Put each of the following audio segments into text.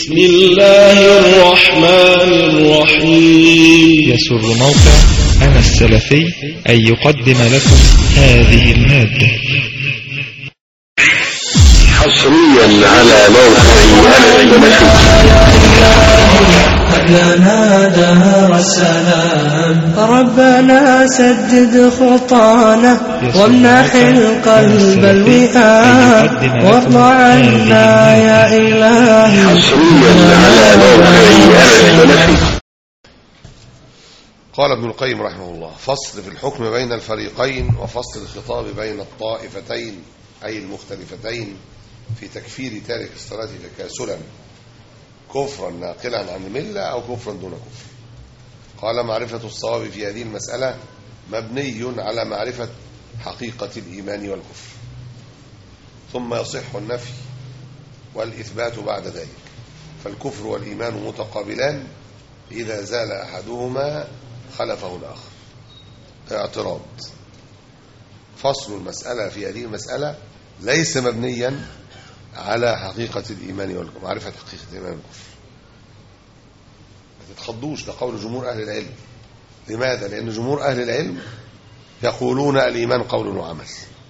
بسم الله الرحمن الرحيم يسر موقع أنا السلفي أن يقدم لكم هذه المادة حصريا على موقع أنا السلفي لنا دار السلام ربنا سدد خطانا وامنح القلب الوئام وارض عنا يا إلهي حصريا على موقع أنا السلفي قال ابن القيم رحمه الله فصل في الحكم بين الفريقين وفصل الخطاب بين الطائفتين أي المختلفتين في تكفير تارك الصلاة تكاسلا كفرا ناقلا عن الملة أو كفرا دون كفر قال معرفة الصواب في هذه المسألة مبني على معرفة حقيقة الإيمان والكفر ثم يصح النفي والإثبات بعد ذلك فالكفر والإيمان متقابلان إذا زال أحدهما خلفه الآخر اعتراض فصل المسألة في هذه المسألة ليس مبنيا على حقيقة الإيمان والكفر معرفة حقيقة الإيمان والكفر ما تتخضوش ده قول جمهور أهل العلم لماذا؟ لأن جمهور أهل العلم يقولون الإيمان قول وعمل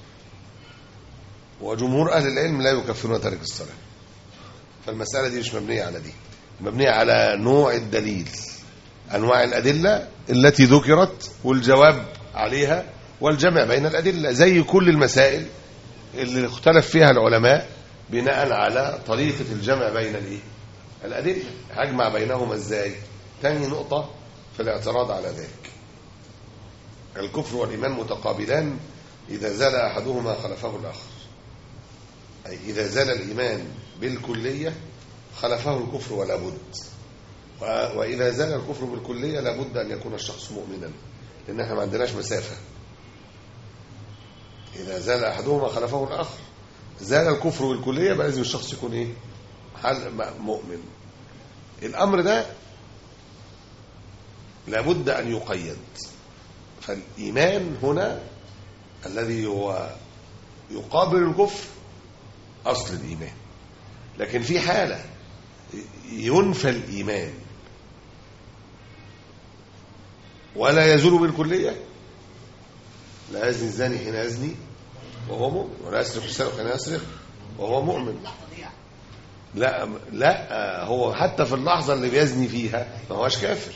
وجمهور أهل العلم لا يكفرون تارك الصلاة فالمسألة دي مش مبنية على دي مبنية على نوع الدليل أنواع الأدلة التي ذكرت والجواب عليها والجمع بين الأدلة زي كل المسائل اللي اختلف فيها العلماء بناء على طريقة الجمع بين الإيه؟ الأدلة هجمع بينهما إزاي تاني نقطة في الاعتراض على ذلك الكفر والإيمان متقابلان إذا زال أحدهما خلفه الآخر أي إذا زال الإيمان بالكلية خلفه الكفر ولا بد و- وإذا زال الكفر بالكلية لابد أن يكون الشخص مؤمنا لأن احنا ما عندناش مسافة إذا زال أحدهما خلفه الآخر زال الكفر بالكلية بقى لازم الشخص يكون إيه حل م- مؤمن الأمر ده لابد أن يقيد فالإيمان هنا الذي هو يقابل الكفر أصل الإيمان لكن في حالة ينفى الإيمان ولا يزول بالكلية لا يزني الزاني حين يزني وهو مؤمن ولا يسرق السارق حين يسرق وهو مؤمن لا لا هو حتى في اللحظة اللي بيزني فيها ما هوش كافر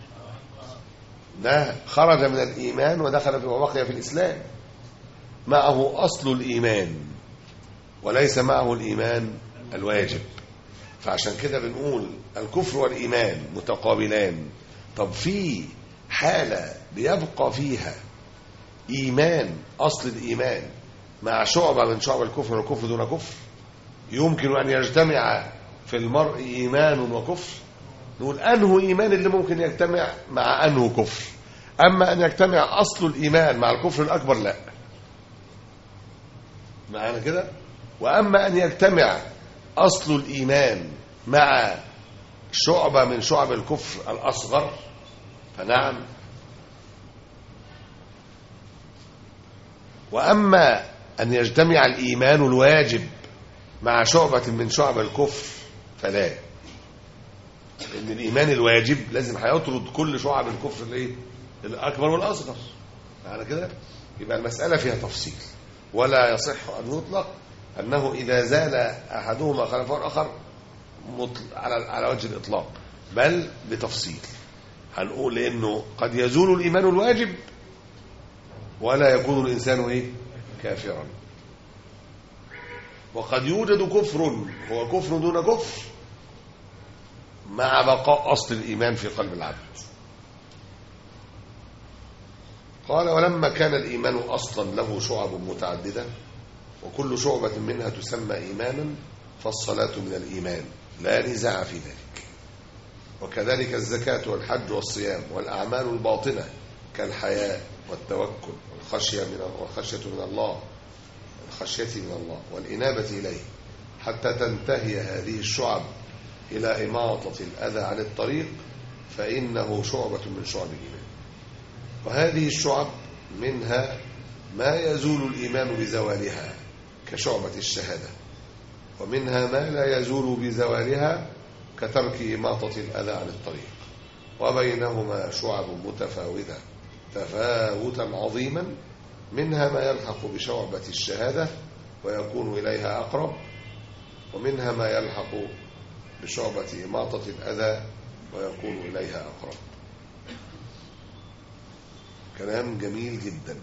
ده خرج من الإيمان ودخل في وبقي في الإسلام معه أصل الإيمان وليس معه الإيمان الواجب فعشان كده بنقول الكفر والإيمان متقابلان طب في حالة بيبقى فيها إيمان أصل الإيمان مع شعبة من شعب الكفر والكفر دون كفر يمكن أن يجتمع في المرء إيمان وكفر نقول أنه إيمان اللي ممكن يجتمع مع أنه كفر أما أن يجتمع أصل الإيمان مع الكفر الأكبر لا معانا كده وأما أن يجتمع أصل الإيمان مع شعبة من شعب الكفر الأصغر فنعم وأما أن يجتمع الإيمان الواجب مع شعبة من شعب الكفر فلا لأن الإيمان الواجب لازم هيطرد كل شعب الكفر الإيه؟ الأكبر والأصغر معنى كده يبقى المسألة فيها تفصيل ولا يصح أن يطلق أنه إذا زال أحدهما خلفه الآخر مطل- على على وجه الإطلاق بل بتفصيل هنقول إنه قد يزول الإيمان الواجب ولا يكون الإنسان إيه كافرا وقد يوجد كفر هو كفر دون كفر مع بقاء أصل الإيمان في قلب العبد قال ولما كان الإيمان أصلا له شعب متعددة وكل شعبة منها تسمى إيمانا فالصلاة من الإيمان لا نزاع في ذلك وكذلك الزكاة والحج والصيام والأعمال الباطنة كالحياء والتوكل والخشية من والخشية من الله الخشية من الله والإنابة إليه حتى تنتهي هذه الشعب إلى إماطة الأذى عن الطريق فإنه شعبة من شعب الإيمان وهذه الشعب منها ما يزول الإيمان بزوالها كشعبة الشهادة ومنها ما لا يزول بزوالها كترك إماطة الأذى عن الطريق وبينهما شعب متفاوتة تفاوتا عظيما منها ما يلحق بشعبة الشهادة ويكون إليها أقرب ومنها ما يلحق بشعبة إماطة الأذى ويكون إليها أقرب كلام جميل جدا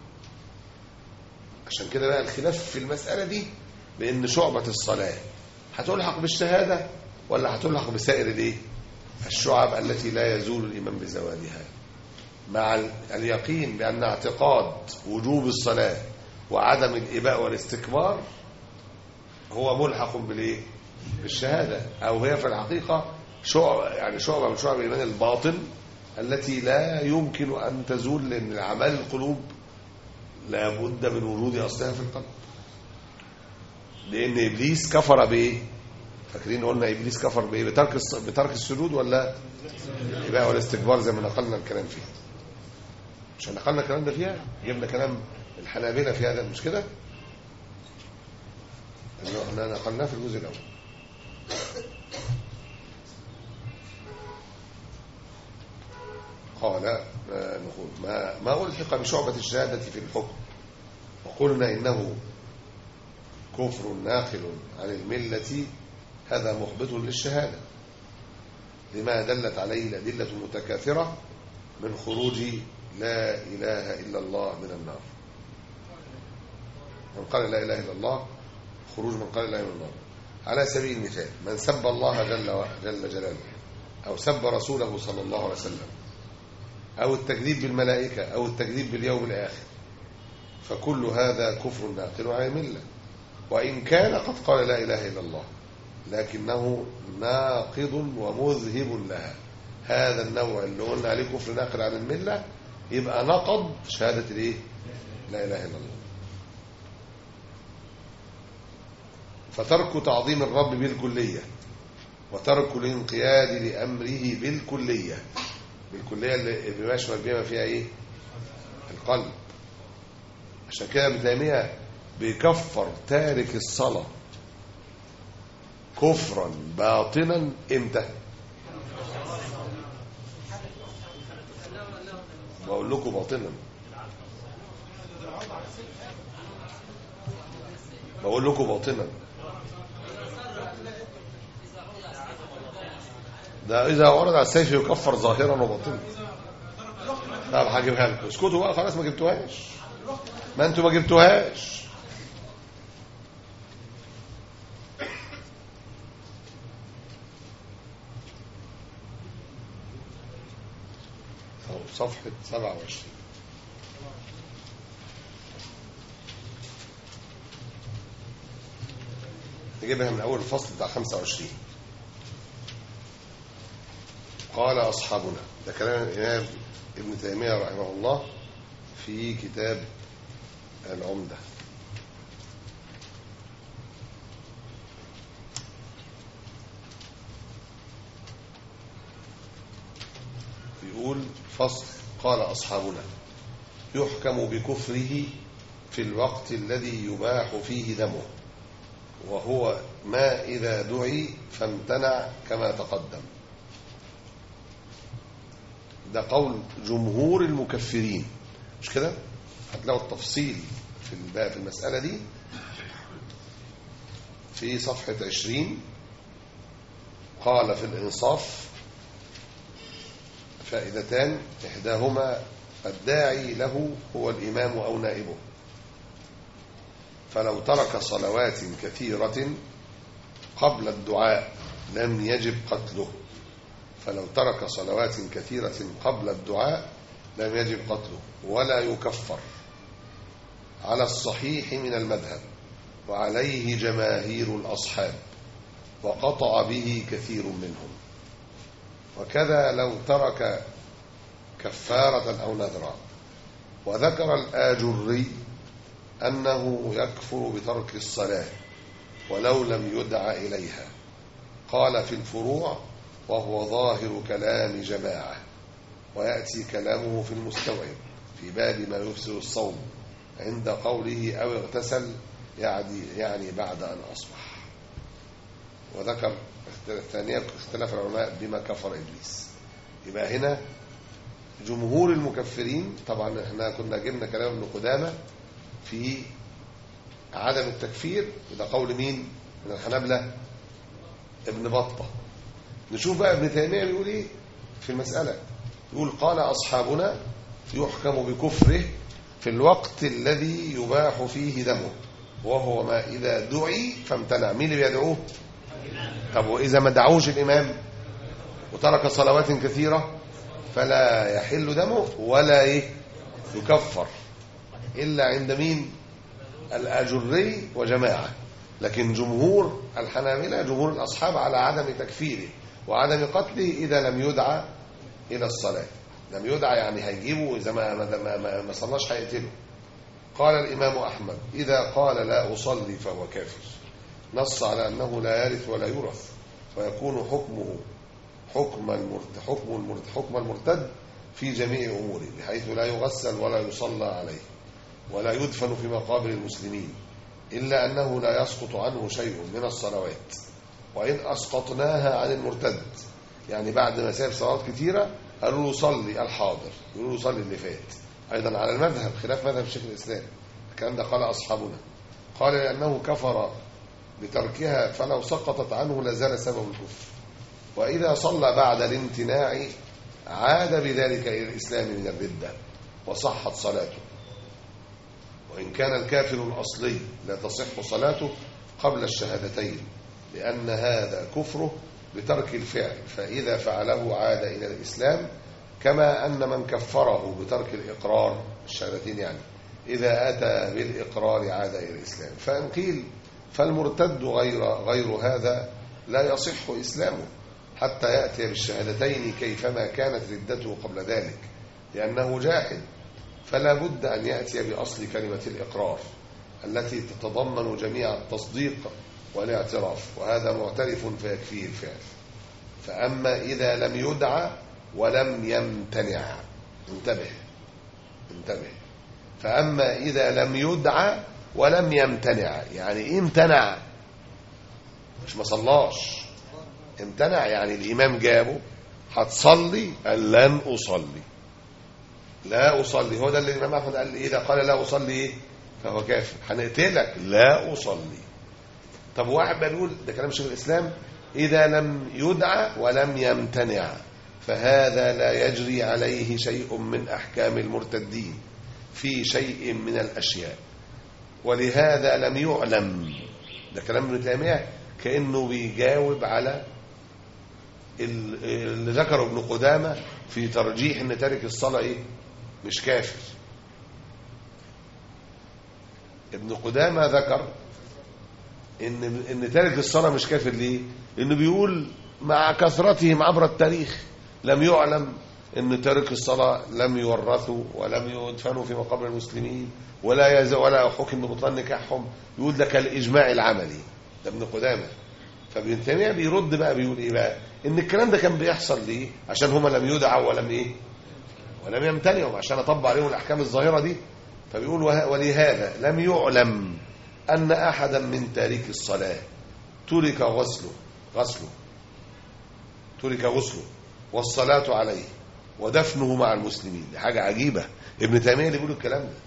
عشان كده بقى الخلاف في المسألة دي بأن شعبة الصلاة هتلحق بالشهادة ولا هتلحق بسائر الايه الشعب التي لا يزول الإيمان بزوالها مع ال- اليقين بأن اعتقاد وجوب الصلاة وعدم الإباء والاستكبار هو ملحق بالايه بالشهادة أو هي في الحقيقة شعب يعني شعبة من شعب الإيمان الباطن التي لا يمكن أن تزول لأن الأعمال القلوب لا بد من وجود أصلها في القلب لأن إبليس كفر بإيه فاكرين قلنا إبليس كفر بإيه بترك الص- بترك السجود ولا الإباء والاستكبار زي ما نقلنا الكلام فيها مش نقلنا الكلام ده فيها جبنا كلام الحنابلة في هذا مش كده إنه احنا نقلناه في الجزء الأول قال ما نقول ما ما ألحق بشعبة الشهادة في الحكم وقلنا إنه كفر ناقل عن الملة هذا محبط للشهادة لما دلت عليه الأدلة المتكاثرة من خروج لا إله إلا الله من النار من قال لا إله إلا الله خروج من قال لا إله إلا الله على سبيل المثال من سب الله جل, و- جل جلاله أو سب رسوله صلى الله عليه وسلم أو التكذيب بالملائكة أو التكذيب باليوم الآخر فكل هذا كفر ناقل عن الملة وإن كان قد قال لا إله إلا الله لكنه ناقض ومذهب لها هذا النوع اللي قلنا عليه كفر ناقل عن الملة يبقى نقض شهادة الايه لا إله إلا الله فترك تعظيم الرب بالكلية وترك الانقياد لأمره بالكلية بالكلية اللي بيشمل بما فيها ايه القلب عشان كده ابن تيمية بيكفر تارك الصلاة كفرا باطنا امتى بقول لكم باطنا بقول لكم باطنا ده اذا ورد على السيف يكفر ظاهرا وباطنا طب هجيبها لكم اسكتوا بقى خلاص ما جبتوهاش ما انتوا ما جبتوهاش أهو صفحة 27 نجيبها من أول الفصل بتاع 25 قال أصحابنا ده كلام الإمام ابن تيمية رحمه الله في كتاب العمدة يقول فصل قال أصحابنا يحكم بكفره في الوقت الذي يباح فيه دمه وهو ما إذا دعي فامتنع كما تقدم ده قول جمهور المكفرين مش كده هتلاقوا التفصيل في الباب في المسألة دي في صفحة عشرين قال في الإنصاف فائدتان إحداهما الداعي له هو الإمام أو نائبه فلو ترك صلوات كثيرة قبل الدعاء لم يجب قتله فلو ترك صلوات كثيرة قبل الدعاء لم يجب قتله ولا يكفر على الصحيح من المذهب وعليه جماهير الأصحاب وقطع به كثير منهم وكذا لو ترك كفارة أو نذرا وذكر الآجري أنه يكفر بترك الصلاة ولو لم يدع إليها قال في الفروع وهو ظاهر كلام جماعة ويأتي كلامه في المستوعب في باب ما يفسر الصوم عند قوله أو اغتسل يعني, يعني بعد أن أصبح وذكر الثانية اختلاف العلماء بما كفر إبليس يبقى هنا جمهور المكفرين طبعا احنا كنا جبنا كلام ابن قدامة في عدم التكفير وده قول مين من الحنابلة ابن بطة نشوف بقى ابن تيمية بيقول ايه في المسألة يقول قال أصحابنا يحكم بكفره في الوقت الذي يباح فيه دمه وهو ما إذا دعي فامتنع مين اللي بيدعوه طب وإذا ما دعوش الإمام وترك صلوات كثيرة فلا يحل دمه ولا إيه يكفر إلا عند مين الأجري وجماعة لكن جمهور الحنابلة جمهور الأصحاب على عدم تكفيره وعدم قتله إذا لم يدعى إلى الصلاة لم يدعى يعني هيجيبه إذا ما, ما, ما, ما, ما صلاش هيقتله قال الإمام أحمد إذا قال لا أصلي فهو كافر نص على أنه لا يرث ولا يورث ويكون حكمه حكم المرتد حكم المرتد, حكم المرتد في جميع أموره بحيث لا يغسل ولا يصلى عليه ولا يدفن في مقابر المسلمين إلا أنه لا يسقط عنه شيء من الصلوات وإن أسقطناها عن المرتد يعني بعد ما ساب صلوات كثيرة قالوا له صلي الحاضر يقولوا له صلي اللي فات أيضا على المذهب خلاف مذهب شيخ الإسلام الكلام ده قال أصحابنا قال لأنه كفر بتركها فلو سقطت عنه لزال سبب الكفر وإذا صلى بعد الامتناع عاد بذلك إلى الإسلام من الردة وصحت صلاته وإن كان الكافر الأصلي لا تصح صلاته قبل الشهادتين لأن هذا كفره بترك الفعل فإذا فعله عاد إلى الإسلام كما أن من كفره بترك الإقرار الشهادتين يعني إذا أتى بالإقرار عاد إلى الإسلام فإن قيل فالمرتد غير, غير هذا لا يصح إسلامه حتى يأتي بالشهادتين كيفما كانت ردته قبل ذلك لأنه جاحد فلا بد أن يأتي بأصل كلمة الإقرار التي تتضمن جميع التصديق والاعتراف وهذا معترف فيكفيه الفعل فأما إذا لم يدعى ولم يمتنع انتبه انتبه فأما إذا لم يدعى ولم يمتنع يعني إيه امتنع مش ما صلاش امتنع يعني الإمام جابه هتصلي قال لن أصلي لا أصلي هو ده اللي الإمام أحمد قال إذا قال لا أصلي إيه فهو كافر هنقتلك لا أصلي طب واحد بيقول ده كلام شيخ الإسلام إذا لم يدعى ولم يمتنع فهذا لا يجري عليه شيء من أحكام المرتدين في شيء من الأشياء ولهذا لم يعلم ده كلام ابن تيمية كأنه بيجاوب على اللي ذكره ابن قدامة في ترجيح ان تارك الصلاة ايه مش كافر ابن قدامة ذكر ان ان تارك الصلاة مش كافر ليه انه بيقول مع كثرتهم عبر التاريخ لم يعلم ان تارك الصلاة لم يورثوا ولم يدفنوا في مقابر المسلمين ولا يز ولا حكم ببطلان نكاحهم يقول ده كالاجماع العملي ده ابن قدامه فابن تيميه بيرد بقى بيقول ايه بقى ان الكلام ده كان بيحصل ليه عشان هم لم يدعوا ولم ايه ولم يمتنعوا عشان اطبق عليهم الاحكام الظاهره دي فبيقول ولهذا لم يعلم ان احدا من تارك الصلاه ترك غسله غسله ترك غسله والصلاه عليه ودفنه مع المسلمين دي حاجه عجيبه ابن تيميه اللي بيقول الكلام ده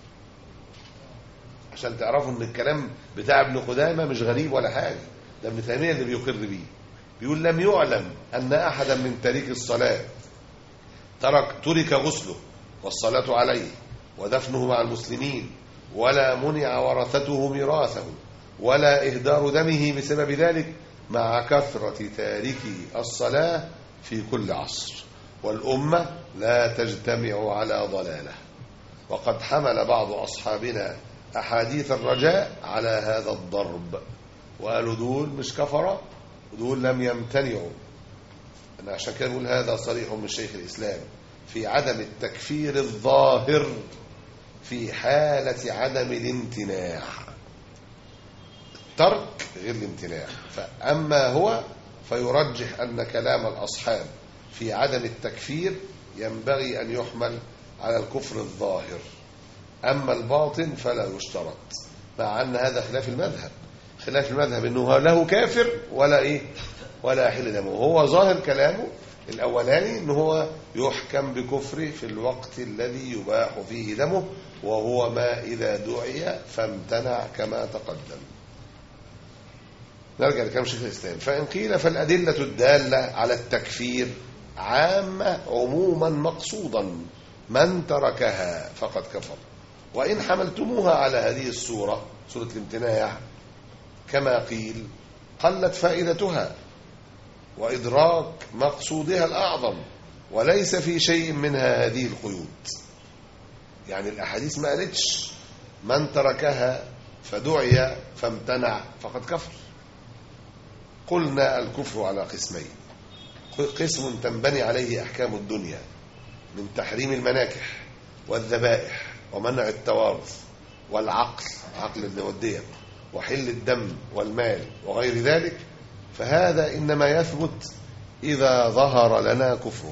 عشان تعرفوا ان الكلام بتاع ابن قدامه مش غريب ولا حاجه ده ابن تيميه اللي بيقر بيه بيقول لم يعلم ان احدا من تارك الصلاه ترك ترك غسله والصلاه عليه ودفنه مع المسلمين ولا منع ورثته ميراثه ولا اهدار دمه بسبب ذلك مع كثره تاركي الصلاه في كل عصر والامه لا تجتمع على ضلاله وقد حمل بعض اصحابنا احاديث الرجاء على هذا الضرب وقالوا دول مش كفرة ودول لم يمتنعوا أنا عشان كده بقول هذا صريح من شيخ الإسلام في عدم التكفير الظاهر في حالة عدم الامتناع الترك غير الامتناع فأما هو فيرجح أن كلام الأصحاب في عدم التكفير ينبغي أن يحمل على الكفر الظاهر أما الباطن فلا يشترط مع أن هذا خلاف المذهب خلاف المذهب انه له كافر ولا ايه ولا يحل دمه وهو ظاهر كلامه الأولاني إن هو يحكم بكفره في الوقت الذي يباح فيه دمه وهو ما إذا دعي فامتنع كما تقدم نرجع لكلام شيخ الإسلام فإن قيل فالأدلة الدالة على التكفير عامة عموما مقصودا من تركها فقد كفر وإن حملتموها على هذه الصورة سورة الامتناع كما قيل قلت فائدتها وإدراك مقصودها الأعظم وليس في شيء منها هذه القيود يعني الأحاديث ما قالتش من تركها فدعي فامتنع فقد كفر قلنا الكفر على قسمين قسم تنبني عليه أحكام الدنيا من تحريم المناكح والذبائح ومنع التوارث والعقل عقل ابن ودية وحل الدم والمال وغير ذلك فهذا إنما يثبت إذا ظهر لنا كفره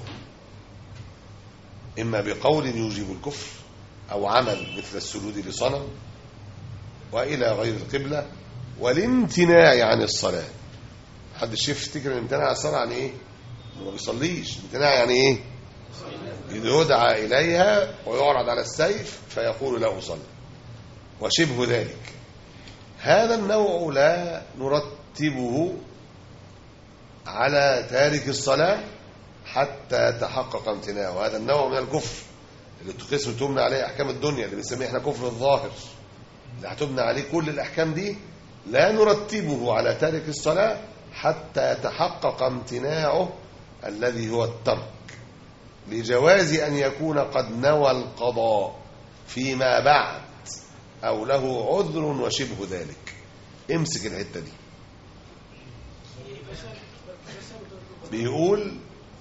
إما بقول يوجب الكفر أو عمل مثل السجود لصنم وإلى غير القبلة والامتناع عن الصلاة حد الشيخ يفتكر الامتناع عن الصلاة يعني إيه؟ ما بيصليش امتناع يعني إيه؟ يدعى إليها ويعرض على السيف فيقول لا أصلي وشبه ذلك هذا النوع لا نرتبه على تارك الصلاة حتى تحقق امتناعه هذا النوع من الكفر اللي تقسم تمنى عليه أحكام الدنيا اللي بنسميه احنا كفر الظاهر اللي هتبنى عليه كل الأحكام دي لا نرتبه على تارك الصلاة حتى يتحقق امتناعه الذي هو الترك لجواز أن يكون قد نوى القضاء فيما بعد أو له عذر وشبه ذلك امسك الحتة دي بيقول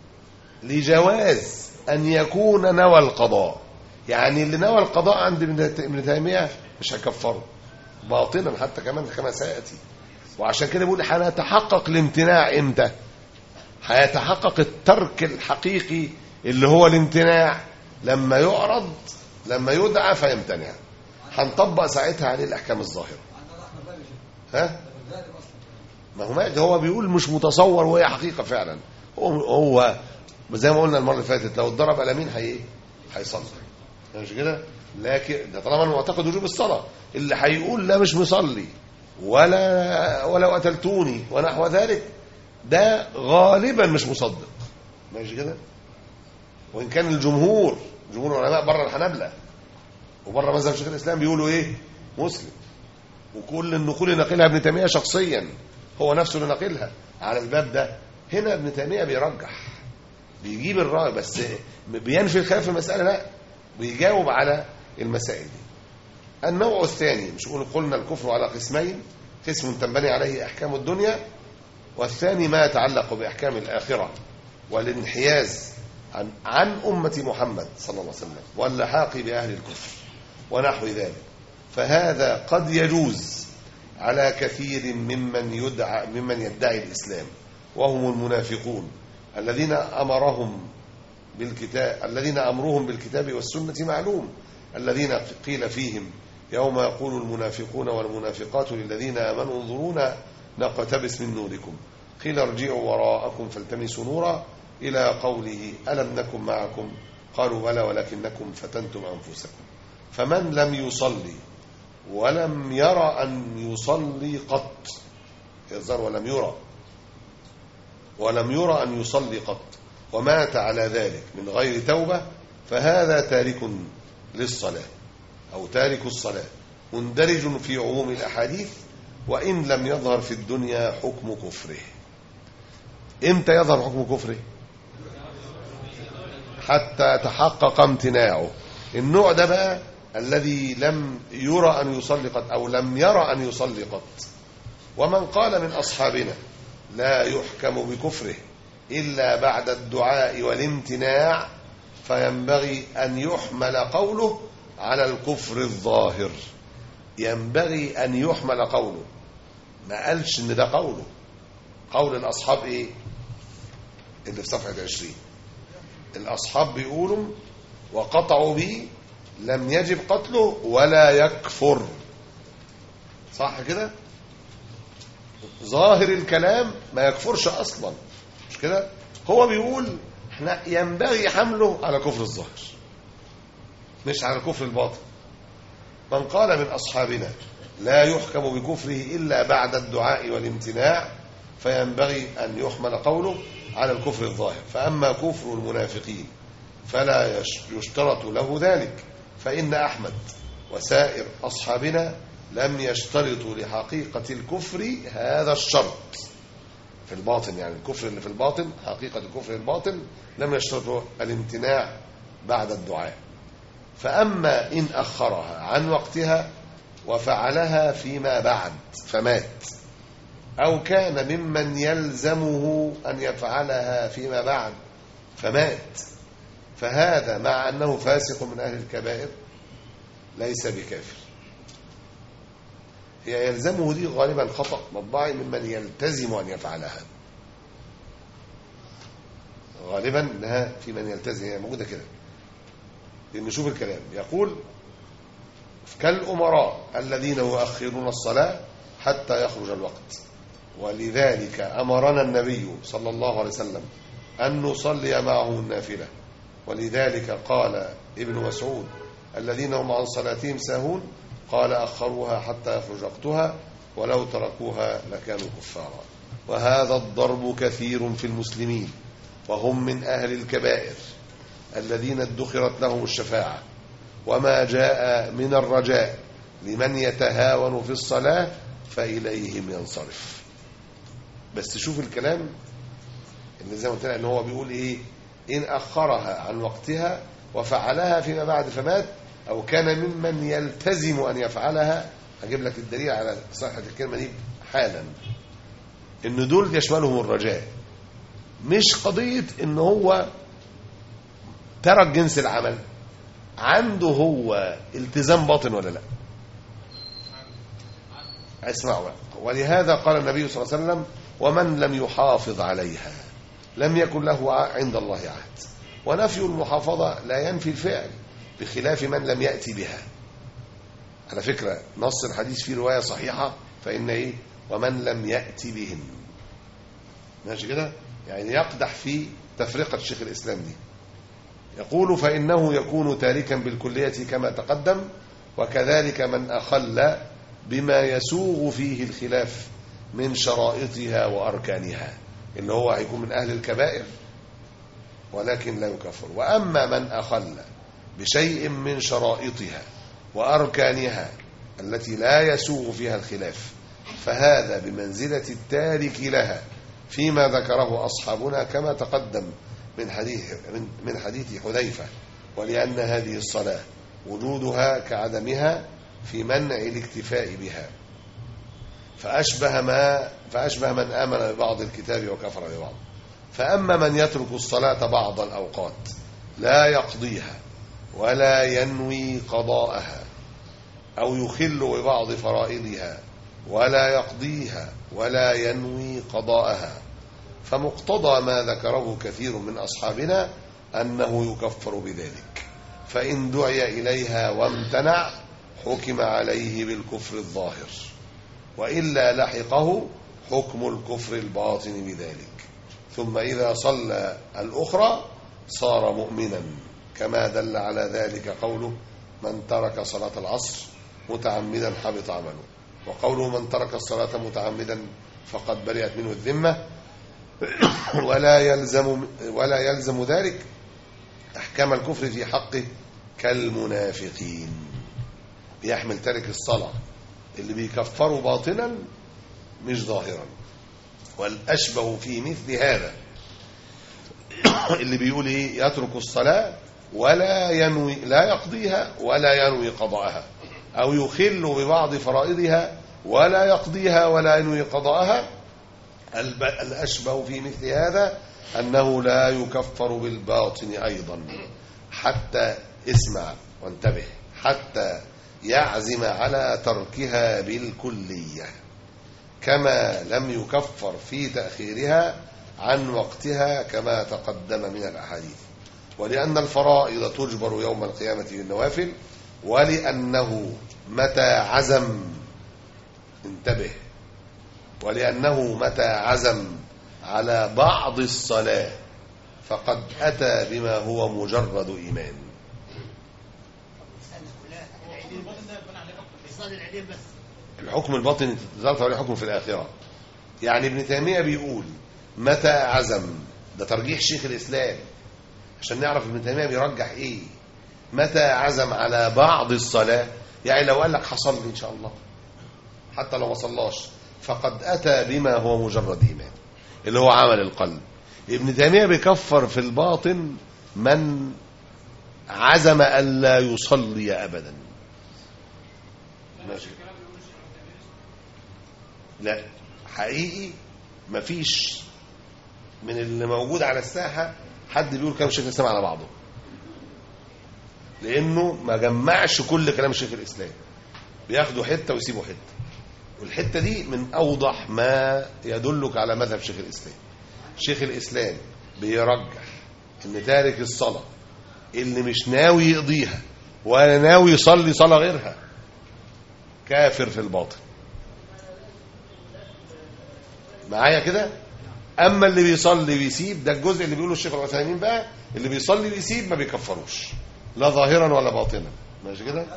لجواز أن يكون نوى القضاء يعني اللي نوى القضاء عند ابن تيمية مش هكفره باطلا حتى كمان كما سيأتي وعشان كده بيقول هنتحقق الامتناع امتى هيتحقق الترك الحقيقي اللي هو الامتناع لما يعرض لما يدعى فيمتنع هنطبق ساعتها عليه الاحكام الظاهره ها ما هو ما هو بيقول مش متصور وهي حقيقه فعلا هو هو زي ما قلنا المره اللي فاتت لو اتضرب قلمين هي هيصلي مش كده لكن ده طالما معتقد وجوب الصلاه اللي هيقول لا مش مصلي ولا ولو قتلتوني ونحو ذلك ده غالبا مش مصدق ماشي كده وان كان الجمهور جمهور العلماء بره الحنابلة وبره مذهب شيخ الاسلام بيقولوا ايه مسلم وكل النقول اللي ناقلها ابن تيميه شخصيا هو نفسه اللي ناقلها على الباب ده هنا ابن تيميه بيرجح بيجيب الراي بس بينفي الخلاف في المساله لا بيجاوب على المسائل دي النوع الثاني مش قلنا قلنا الكفر على قسمين قسم تنبني عليه احكام الدنيا والثاني ما يتعلق باحكام الاخره والانحياز عن, عن أمة محمد صلى الله عليه وسلم واللحاق بأهل الكفر ونحو ذلك فهذا قد يجوز على كثير ممن يدعى ممن يدعي الإسلام وهم المنافقون الذين أمرهم بالكتاب الذين أمرهم بالكتاب والسنة معلوم الذين قيل فيهم يوم يقول المنافقون والمنافقات للذين آمنوا انظرونا نقتبس من نوركم قيل ارجعوا وراءكم فالتمسوا نورا إلى قوله ألم نكن معكم قالوا بلى ولكنكم فتنتم أنفسكم فمن لم يصلي ولم يرى أن يصلي قط يظهر ولم يرى ولم يرى أن يصلي قط ومات على ذلك من غير توبة فهذا تارك للصلاة أو تارك الصلاة مندرج في عموم الأحاديث وإن لم يظهر في الدنيا حكم كفره امتى يظهر حكم كفره حتى تحقق امتناعه النوع ده بقى الذي لم يرى أن يصلي قط أو لم يرى أن يصلي قط ومن قال من أصحابنا لا يحكم بكفره إلا بعد الدعاء والامتناع فينبغي أن يحمل قوله على الكفر الظاهر ينبغي أن يحمل قوله ما قالش إن ده قوله قول الأصحاب إيه اللي في صفحة 20 الأصحاب بيقولوا وقطعوا به لم يجب قتله ولا يكفر صح كده ظاهر الكلام ما يكفرش اصلا مش كده هو بيقول احنا ينبغي حمله على كفر الظاهر مش على كفر الباطن من قال من اصحابنا لا يحكم بكفره الا بعد الدعاء والامتناع فينبغي ان يحمل قوله على الكفر الظاهر فاما كفر المنافقين فلا يش- يشترط له ذلك فان احمد وسائر اصحابنا لم يشترطوا لحقيقه الكفر هذا الشرط في الباطن يعني الكفر اللي في الباطن حقيقة الكفر الباطن لم يشترط الامتناع بعد الدعاء فأما إن أخرها عن وقتها وفعلها فيما بعد فمات أو كان ممن يلزمه أن يفعلها فيما بعد فمات فهذا مع أنه فاسق من أهل الكبائر ليس بكافر هي يلزمه دي غالبا خطأ مطبعي ممن يلتزم أن يفعلها غالبا انها في من يلتزم هي موجودة كده لأن نشوف الكلام يقول كالأمراء الذين يؤخرون الصلاة حتى يخرج الوقت ولذلك أمرنا النبي صلى الله عليه وسلم أن نصلي معه النافلة ولذلك قال ابن مسعود الذين هم عن صلاتهم ساهون قال أخروها حتى يخرج وقتها ولو تركوها لكانوا كفارا وهذا الضرب كثير في المسلمين وهم من أهل الكبائر الذين ادخرت لهم الشفاعة وما جاء من الرجاء لمن يتهاون في الصلاة فإليهم ينصرف بس شوف الكلام اللي زي ما قلت لك ان هو بيقول ايه ان اخرها عن وقتها وفعلها فيما بعد فمات او كان ممن يلتزم ان يفعلها هجيب لك الدليل على صحه الكلمه دي حالا ان دول يشملهم الرجاء مش قضيه ان هو ترك جنس العمل عنده هو التزام باطن ولا لا اسمعوا بقى. ولهذا قال النبي صلى الله عليه وسلم ومن لم يحافظ عليها لم يكن له عند الله عهد ونفي المحافظة لا ينفي الفعل بخلاف من لم يأتي بها على فكرة نص الحديث فيه رواية صحيحة فإن إيه ومن لم يأتي بهن ماشي كده يعني يقدح في تفرقة شيخ الإسلام دي يقول فإنه يكون تاركا بالكلية كما تقدم وكذلك من أخل بما يسوغ فيه الخلاف من شرائطها وأركانها اللي هو هيكون من أهل الكبائر ولكن لا يكفر وأما من أخل بشيء من شرائطها وأركانها التي لا يسوغ فيها الخلاف فهذا بمنزلة التارك لها فيما ذكره أصحابنا كما تقدم من حديث من, من حديث حذيفة ولأن هذه الصلاة وجودها كعدمها في منع الاكتفاء بها فأشبه ما فأشبه من آمن ببعض الكتاب وكفر ببعض فأما من يترك الصلاة بعض الأوقات لا يقضيها ولا ينوي قضاءها أو يخل ببعض فرائضها ولا يقضيها ولا ينوي قضاءها فمقتضى ما ذكره كثير من أصحابنا أنه يكفر بذلك فإن دعي إليها وامتنع حكم عليه بالكفر الظاهر وإلا لحقه حكم الكفر الباطن بذلك ثم إذا صلى الأخرى صار مؤمنا كما دل على ذلك قوله من ترك صلاة العصر متعمدا حبط عمله وقوله من ترك الصلاة متعمدا فقد برئت منه الذمة ولا يلزم ولا يلزم ذلك أحكام الكفر في حقه كالمنافقين بيحمل تارك الصلاة اللي بيكفروا باطنا مش ظاهرا والأشبه في مثل هذا اللي بيقول ايه يترك الصلاة ولا ينوي لا يقضيها ولا ينوي قضاءها أو يخل ببعض فرائضها ولا يقضيها ولا ينوي قضاءها الب- الأشبه في مثل هذا أنه لا يكفر بالباطن أيضا حتى اسمع وانتبه حتى يعزم على تركها بالكلية كما لم يكفر في تأخيرها عن وقتها كما تقدم من الأحاديث ولأن الفرائض تجبر يوم القيامة بالنوافل ولأنه متى عزم انتبه ولأنه متى عزم على بعض الصلاة فقد أتى بما هو مجرد إيمان الحكم الباطن ظرف عليه حكم في الآخرة يعني ابن تيمية بيقول متى عزم ده ترجيح شيخ الإسلام عشان نعرف ابن تيمية بيرجح إيه متى عزم على بعض الصلاة يعني لو قال لك حصل لي إن شاء الله حتى لو ما صلاش فقد أتى بما هو مجرد إيمان اللي هو عمل القلب ابن تيمية بيكفر في الباطن من عزم ألا يصلي أبدا ماشي لا حقيقي مفيش من اللي موجود على الساحة حد بيقول كلام شيخ الإسلام على بعضه لأنه ما جمعش كل كلام شيخ الإسلام بياخدوا حتة ويسيبوا حتة والحتة دي من أوضح ما يدلك على مذهب شيخ الإسلام شيخ الإسلام بيرجح إن تارك الصلاة اللي مش ناوي يقضيها ولا ناوي يصلي صلاة غيرها كافر في الباطن معايا كده اما اللي بيصلي ويسيب ده الجزء اللي بيقوله الشيخ العثيمين بقى اللي بيصلي ويسيب ما بيكفروش لا ظاهرا ولا باطنا ماشي كده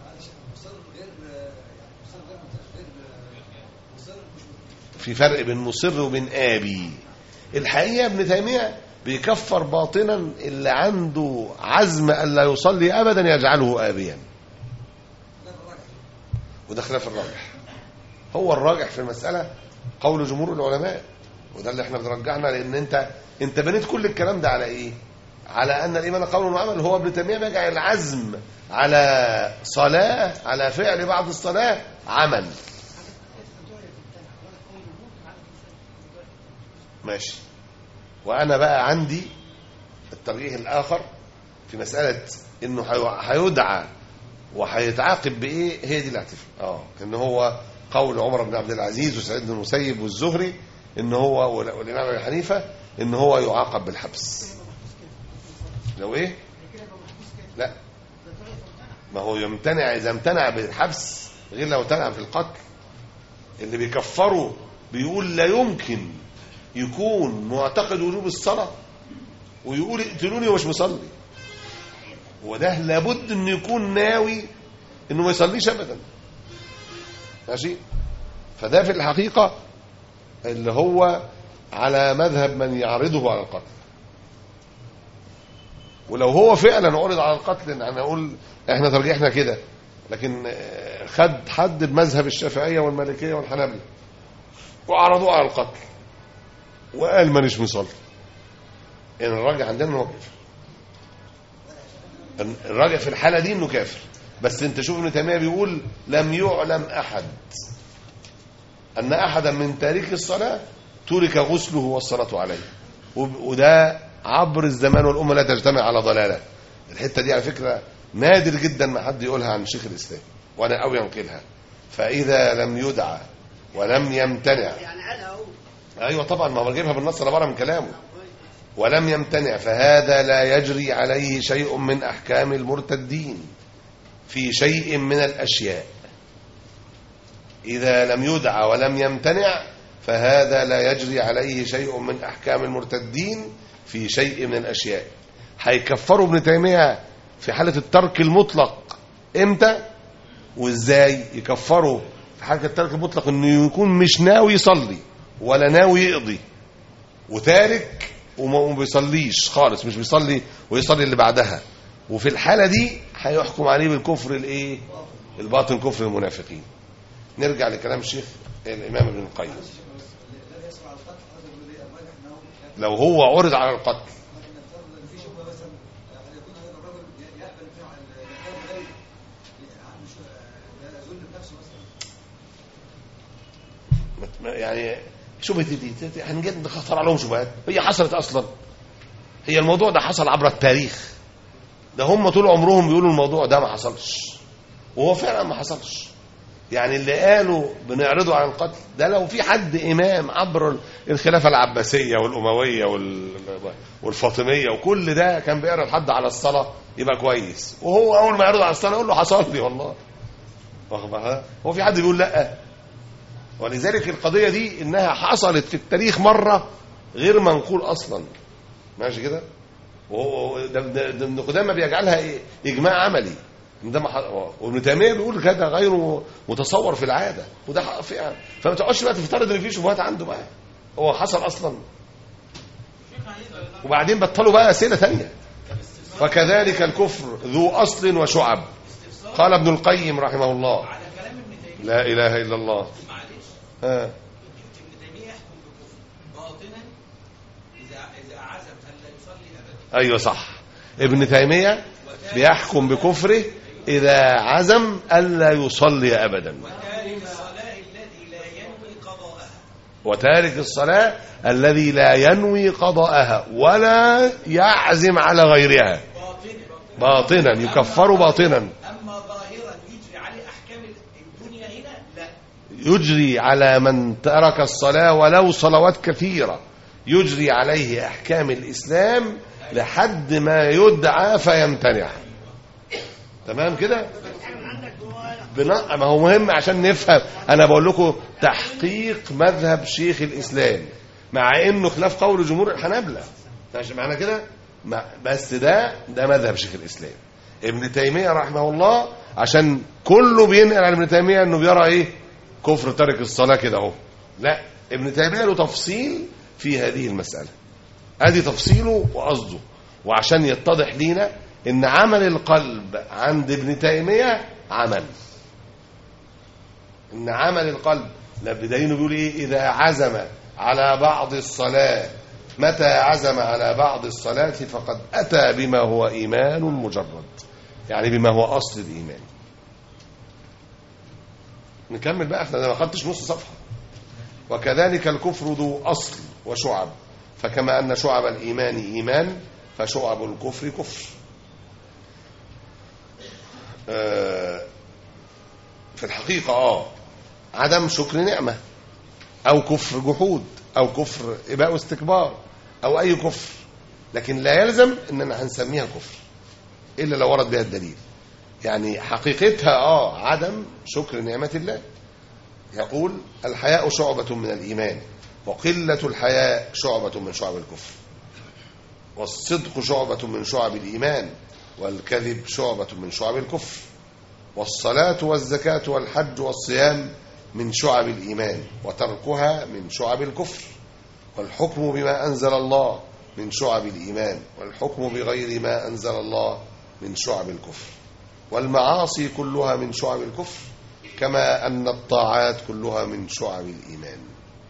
في فرق بين مصر وبين آبي الحقيقة ابن تيمية بيكفر باطنا اللي عنده عزم ألا يصلي أبدا يجعله آبيا وده خلاف الراجح هو الراجح في المسألة قول جمهور العلماء وده اللي احنا بنرجعنا لان انت انت بنيت كل الكلام ده على ايه على ان الايمان قول وعمل هو ابن تيميه بيجعل العزم على صلاه على فعل بعض الصلاه عمل ماشي وانا بقى عندي الترجيح الاخر في مساله انه هي- هيدعى وهيتعاقب بايه هي دي اللي هتفرق اه ان هو قول عمر بن عبد العزيز وسعيد بن المسيب والزهري ان هو وال- والامام ابي حنيفه ان هو يعاقب بالحبس لو ايه لا ما هو يمتنع اذا امتنع بالحبس غير لو امتنع في القتل اللي بيكفروا بيقول لا يمكن يكون معتقد وجوب الصلاه ويقول اقتلوني ومش مصلي وده لابد انه يكون ناوي انه ما يصليش ابدا ماشي فده في الحقيقه اللي هو على مذهب من يعرضه على القتل ولو هو فعلا عرض على القتل ان انا اقول احنا ترجيحنا كده لكن آه، خد حد بمذهب الشافعيه والمالكيه والحنابله وعرضوه على القتل وقال مانيش مصلي ان الراجع عندنا انه كافر الراجع في الحاله دي انه كافر بس انت شوف ابن تيميه بيقول لم يعلم احد ان احدا من تارك الصلاه ترك غسله والصلاه عليه وب- وده عبر الزمان والامه لا تجتمع على ضلاله الحته دي على فكره نادر جدا ما حد يقولها عن شيخ الاسلام وانا او ينقلها فاذا لم يدعى ولم يمتنع ايوه طبعا ما هو جايبها بالنص انا بره من كلامه ولم يمتنع فهذا لا يجري عليه شيء من احكام المرتدين في شيء من الاشياء اذا لم يدعى ولم يمتنع فهذا لا يجري عليه شيء من احكام المرتدين في شيء من الاشياء هيكفروا ابن تيميه في حاله الترك المطلق امتى وازاي يكفروا في حاله الترك المطلق انه يكون مش ناوي يصلي ولا ناوي يقضي وتارك وما وما بيصليش خالص مش بيصلي ويصلي اللي بعدها وفي الحاله دي هيحكم عليه بالكفر الايه الباطن كفر المنافقين نرجع لكلام الشيخ الامام ابن القيم لو هو عرض على القتل ما- يعني شبهة دي دي- هنجد نخطر عليهم شبهات هي حصلت اصلا هي الموضوع ده حصل عبر التاريخ ده هم طول عمرهم بيقولوا الموضوع ده ما حصلش وهو فعلا ما حصلش يعني اللي قالوا بنعرضه عن القتل ده لو في حد امام عبر الخلافه العباسيه والامويه وال- والفاطميه وكل ده كان بيعرض حد على الصلاه يبقى كويس وهو اول ما يعرض على الصلاه يقول له حصل لي والله واخد بالك؟ هو في حد بيقول لا ولذلك القضيه دي انها حصلت في التاريخ مره غير منقول اصلا ماشي كده وهو ده- ده ده ابن قدامه بيجعلها إيه؟ اجماع عملي إن ده ما ح- وابن تيميه بيقول كده غير متصور في العاده وده حق فعلا فما تقعدش بقى تفترض ان في شبهات عنده بقى هو حصل اصلا وبعدين بطلوا بقى اسئله ثانيه وكذلك الكفر ذو اصل وشعب قال ابن القيم رحمه الله لا اله الا الله ها ابن تيميه يحكم بالكفر باطنا اذا اذا عزم الا يصلي ابدا ايوه صح ابن تيميه بيحكم بكفره اذا عزم الا يصلي ابدا تارك الصلاه الذي لا ينوي قضاءها وتارك الصلاه الذي لا ينوي قضاءها ولا يعزم على غيرها باطنا يكفر باطنا اما ظاهرا يجري عليه احكام الدنيا هنا لا يجري على من ترك الصلاة ولو صلوات كثيرة يجري عليه أحكام الإسلام لحد ما يدعى فيمتنع تمام كده بنا... ما هو مهم عشان نفهم أنا بقول لكم تحقيق مذهب شيخ الإسلام مع إنه خلاف قول جمهور الحنابلة ماشي معنا كده ما... بس ده ده مذهب شيخ الإسلام ابن تيمية رحمه الله عشان كله بينقل عن ابن تيمية انه بيرى ايه كفر ترك الصلاة كده اهو لا ابن تيمية له تفصيل في هذه المسألة ادي تفصيله وقصده وعشان يتضح لينا ان عمل القلب عند ابن تيمية عمل ان عمل القلب لا بداينه بيقول ايه اذا عزم على بعض الصلاة متى عزم على بعض الصلاة فقد أتى بما هو إيمان مجرد يعني بما هو أصل الإيمان نكمل بقى احنا أنا ما خدتش نص صفحة وكذلك الكفر ذو أصل وشعب فكما أن شعب الإيمان إيمان فشعب الكفر كفر آه، في الحقيقة آه عدم شكر نعمة أو كفر جحود أو كفر إباء واستكبار أو أي كفر لكن لا يلزم أننا هنسميها كفر إلا لو ورد بها الدليل يعني حقيقتها آه عدم شكر نعمة الله يقول الحياء شعبة من الإيمان وقلة الحياء شعبة من شعب الكفر والصدق شعبة من شعب الإيمان والكذب شعبة من شعب الكفر والصلاة والزكاة والحج والصيام من شعب الإيمان وتركها من شعب الكفر والحكم بما أنزل الله من شعب الإيمان والحكم بغير ما أنزل الله من شعب الكفر والمعاصي كلها من شعب الكفر كما أن الطاعات كلها من شعب الإيمان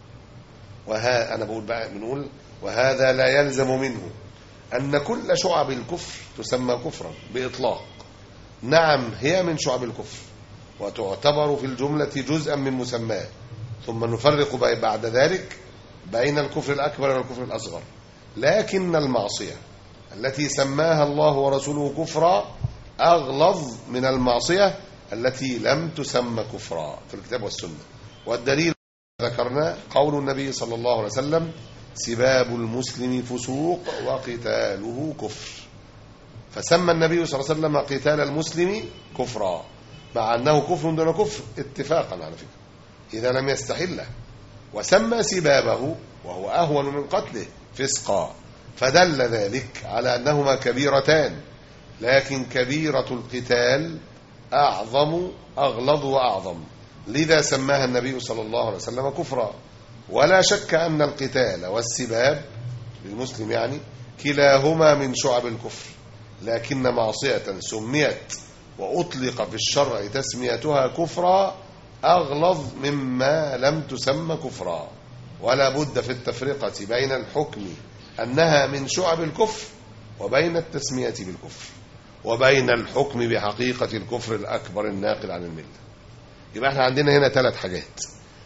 وها أنا بقول بقى بنقول وهذا لا يلزم منه أن كل شعب الكفر تسمى كفرا بإطلاق نعم هي من شعب الكفر وتعتبر في الجملة جزءا من مسماه ثم نفرق بي- بعد ذلك بين الكفر الأكبر والكفر الأصغر لكن المعصية التي سماها الله ورسوله كفرا أغلظ من المعصية التي لم تسمى كفرا في الكتاب والسنة والدليل ذكرنا قول النبي صلى الله عليه وسلم سباب المسلم فسوق وقتاله كفر فسمى النبي صلى الله عليه وسلم قتال المسلم كفرا مع أنه كفر دون كفر اتفاقا على فكرة إذا لم يستحله وسمى سبابه وهو أهون من قتله فسقا فدل ذلك على أنهما كبيرتان لكن كبيرة القتال أعظم أغلظ وأعظم لذا سماها النبي صلى الله عليه وسلم كفرا ولا شك أن القتال والسباب للمسلم يعني كلاهما من شعب الكفر لكن معصية سميت وأطلق في الشرع تسميتها كفرا أغلظ مما لم تسمى كفرا ولا بد في التفرقة بين الحكم أنها من شعب الكفر وبين التسمية بالكفر وبين الحكم بحقيقة الكفر الأكبر الناقل عن الملة يبقى احنا عندنا هنا ثلاث حاجات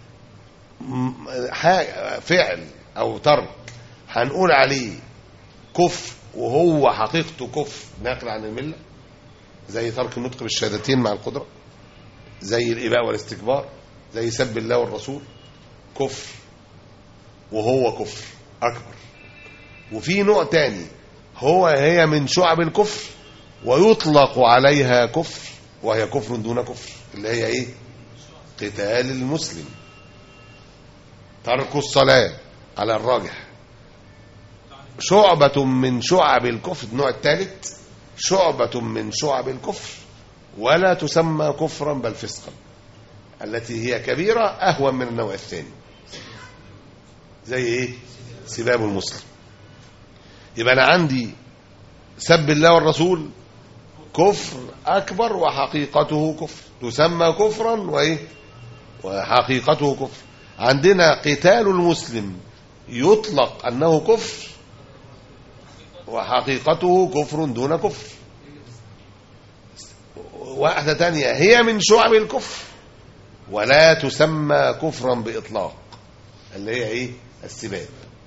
م- ح- فعل أو ترك هنقول عليه كفر وهو حقيقته كفر ناقل عن الملة زي ترك النطق بالشهادتين مع القدرة زي الإباء والاستكبار زي سب الله والرسول كفر وهو كفر أكبر وفي نوع تاني هو هي من شعب الكفر ويطلق عليها كفر وهي كفر دون كفر اللي هي ايه قتال المسلم ترك الصلاة على الراجح شعبة من شعب الكفر النوع الثالث شعبة من شعب الكفر ولا تسمى كفرا بل فسقا التي هي كبيرة أهون من النوع الثاني زي إيه سباب المسلم يبقى أنا عندي سب الله والرسول كفر أكبر وحقيقته كفر تسمى كفرا وإيه وحقيقته كفر عندنا قتال المسلم يطلق أنه كفر وحقيقته كفر دون كفر واحدة تانية هي من شعب الكفر ولا تسمى كفرا بإطلاق اللي هي ايه السباب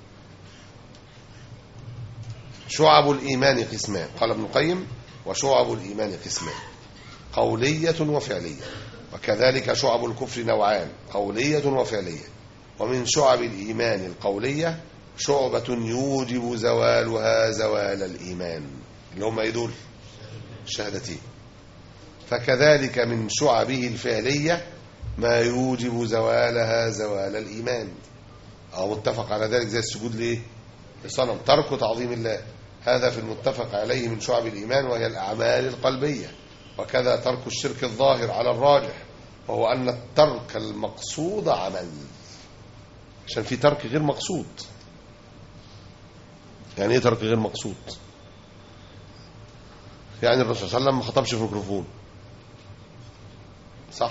شعب الإيمان قسمان قال ابن القيم وشعب الإيمان قسمان قولية وفعلية وكذلك شعب الكفر نوعان قولية وفعلية ومن شعب الإيمان القولية شعبة يوجب زوالها زوال الإيمان اللي هم ايه دول الشهادتين فكذلك من شعبه الفعلية ما يوجب زوالها زوال الإيمان أو متفق على ذلك زي السجود ليه لصنم ترك تعظيم الله هذا في المتفق عليه من شعب الإيمان وهي الأعمال القلبية وكذا ترك الشرك الظاهر على الراجح وهو أن الترك المقصود عمل عشان في ترك غير مقصود يعني ايه ترك غير مقصود يعني الرسول صلى الله عليه وسلم ما خطبش في ميكروفون صح